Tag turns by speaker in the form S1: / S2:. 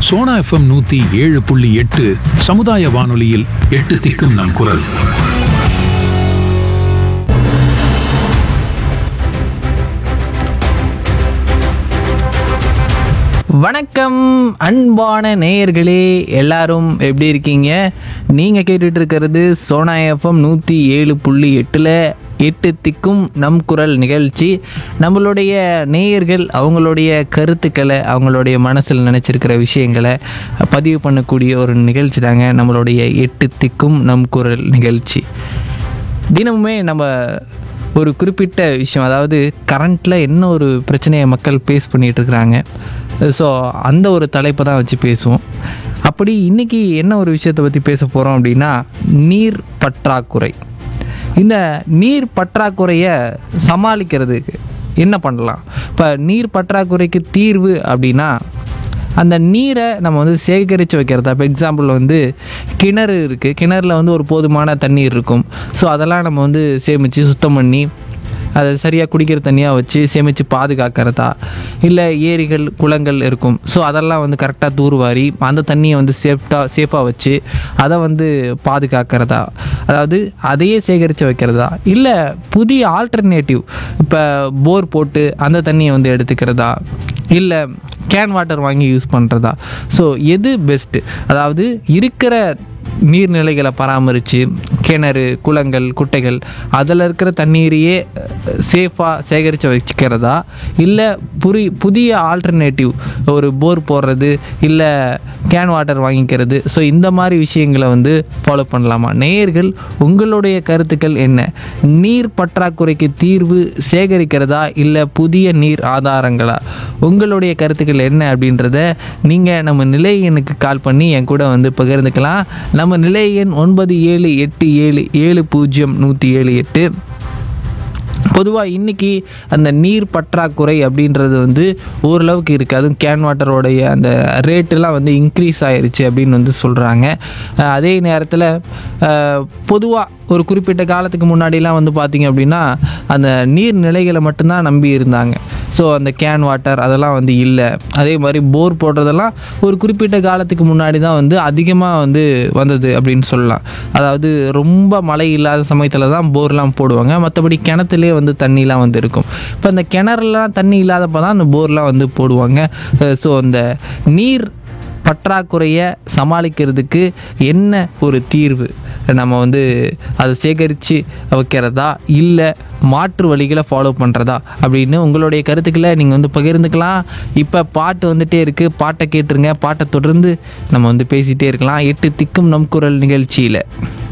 S1: Sona FM நூத்தி ஏழு புள்ளி எட்டு சமுதாய வானொலியில் எட்டு திக்கும் நம் குரல்
S2: வணக்கம் அன்பான நேயர்களே எல்லாரும் எப்படி இருக்கீங்க நீங்கள் கேட்டுட்டு இருக்கிறது சோனா எஃப்எம் நூற்றி ஏழு புள்ளி எட்டில் எட்டு திக்கும் நம் குரல் நிகழ்ச்சி நம்மளுடைய நேயர்கள் அவங்களுடைய கருத்துக்களை அவங்களுடைய மனசில் நினச்சிருக்கிற விஷயங்களை பதிவு பண்ணக்கூடிய ஒரு நிகழ்ச்சி தாங்க நம்மளுடைய எட்டு திக்கும் நம் குரல் நிகழ்ச்சி தினமுமே நம்ம ஒரு குறிப்பிட்ட விஷயம் அதாவது கரண்ட்டில் என்ன ஒரு பிரச்சனையை மக்கள் பேஸ் பண்ணிகிட்டு இருக்கிறாங்க ஸோ அந்த ஒரு தலைப்பை தான் வச்சு பேசுவோம் அப்படி இன்றைக்கி என்ன ஒரு விஷயத்தை பற்றி பேச போகிறோம் அப்படின்னா நீர் பற்றாக்குறை இந்த நீர் பற்றாக்குறையை சமாளிக்கிறதுக்கு என்ன பண்ணலாம் இப்போ நீர் பற்றாக்குறைக்கு தீர்வு அப்படின்னா அந்த நீரை நம்ம வந்து சேகரித்து வைக்கிறதா இப்போ எக்ஸாம்பிள் வந்து கிணறு இருக்குது கிணறுல வந்து ஒரு போதுமான தண்ணீர் இருக்கும் ஸோ அதெல்லாம் நம்ம வந்து சேமித்து சுத்தம் பண்ணி அதை சரியாக குடிக்கிற தண்ணியாக வச்சு சேமித்து பாதுகாக்கிறதா இல்லை ஏரிகள் குளங்கள் இருக்கும் ஸோ அதெல்லாம் வந்து கரெக்டாக தூர்வாரி அந்த தண்ணியை வந்து சேஃப்டாக சேஃபாக வச்சு அதை வந்து பாதுகாக்கிறதா அதாவது அதையே சேகரித்து வைக்கிறதா இல்லை புதிய ஆல்டர்னேட்டிவ் இப்போ போர் போட்டு அந்த தண்ணியை வந்து எடுத்துக்கிறதா இல்லை கேன் வாட்டர் வாங்கி யூஸ் பண்ணுறதா ஸோ எது பெஸ்ட்டு அதாவது இருக்கிற நீர்நிலைகளை பராமரித்து கிணறு குளங்கள் குட்டைகள் அதில் இருக்கிற தண்ணீரையே சேஃபாக சேகரித்து வச்சுக்கிறதா இல்லை புரி புதிய ஆல்டர்னேட்டிவ் ஒரு போர் போடுறது இல்லை கேன் வாட்டர் வாங்கிக்கிறது ஸோ இந்த மாதிரி விஷயங்களை வந்து ஃபாலோ பண்ணலாமா நேயர்கள் உங்களுடைய கருத்துக்கள் என்ன நீர் பற்றாக்குறைக்கு தீர்வு சேகரிக்கிறதா இல்லை புதிய நீர் ஆதாரங்களா உங்களுடைய கருத்துக்கள் என்ன அப்படின்றத நீங்கள் நம்ம நிலை எண்ணுக்கு கால் பண்ணி என் கூட வந்து பகிர்ந்துக்கலாம் நம்ம நிலை எண் ஒன்பது ஏழு எட்டு ஏழு ஏழு பூஜ்ஜியம் நூற்றி ஏழு எட்டு பொதுவாக இன்றைக்கி அந்த நீர் பற்றாக்குறை அப்படின்றது வந்து ஓரளவுக்கு இருக்குது அதுவும் கேன் வாட்டரோடைய அந்த ரேட்டெல்லாம் வந்து இன்க்ரீஸ் ஆயிருச்சு அப்படின்னு வந்து சொல்கிறாங்க அஹ் அதே நேரத்தில் பொதுவாக ஒரு குறிப்பிட்ட காலத்துக்கு முன்னாடிலாம் வந்து பார்த்திங்க அப்படின்னா அந்த நீர்நிலைகளை மட்டும்தான் நம்பி இருந்தாங்க ஸோ அந்த கேன் வாட்டர் அதெல்லாம் வந்து இல்லை அதே மாதிரி போர் போடுறதெல்லாம் ஒரு குறிப்பிட்ட காலத்துக்கு முன்னாடி தான் வந்து அதிகமாக வந்து வந்தது அப்படின்னு சொல்லலாம் அதாவது ரொம்ப மழை இல்லாத சமயத்தில் தான் போர்லாம் போடுவாங்க மற்றபடி கிணத்துலேயே வந்து தண்ணிலாம் வந்து இருக்கும் இப்போ அந்த கிணறுலாம் தண்ணி இல்லாதப்போ தான் அந்த போர்லாம் வந்து போடுவாங்க ஸோ அந்த நீர் பற்றாக்குறையை சமாளிக்கிறதுக்கு என்ன ஒரு தீர்வு நம்ம வந்து அதை சேகரித்து வைக்கிறதா இல்லை மாற்று வழிகளை ஃபாலோ பண்ணுறதா அப்படின்னு உங்களுடைய கருத்துக்களை நீங்கள் வந்து பகிர்ந்துக்கலாம் இப்போ பாட்டு வந்துட்டே இருக்குது பாட்டை கேட்டுருங்க பாட்டை தொடர்ந்து நம்ம வந்து பேசிகிட்டே இருக்கலாம் எட்டு திக்கும் நம் குரல் நிகழ்ச்சியில்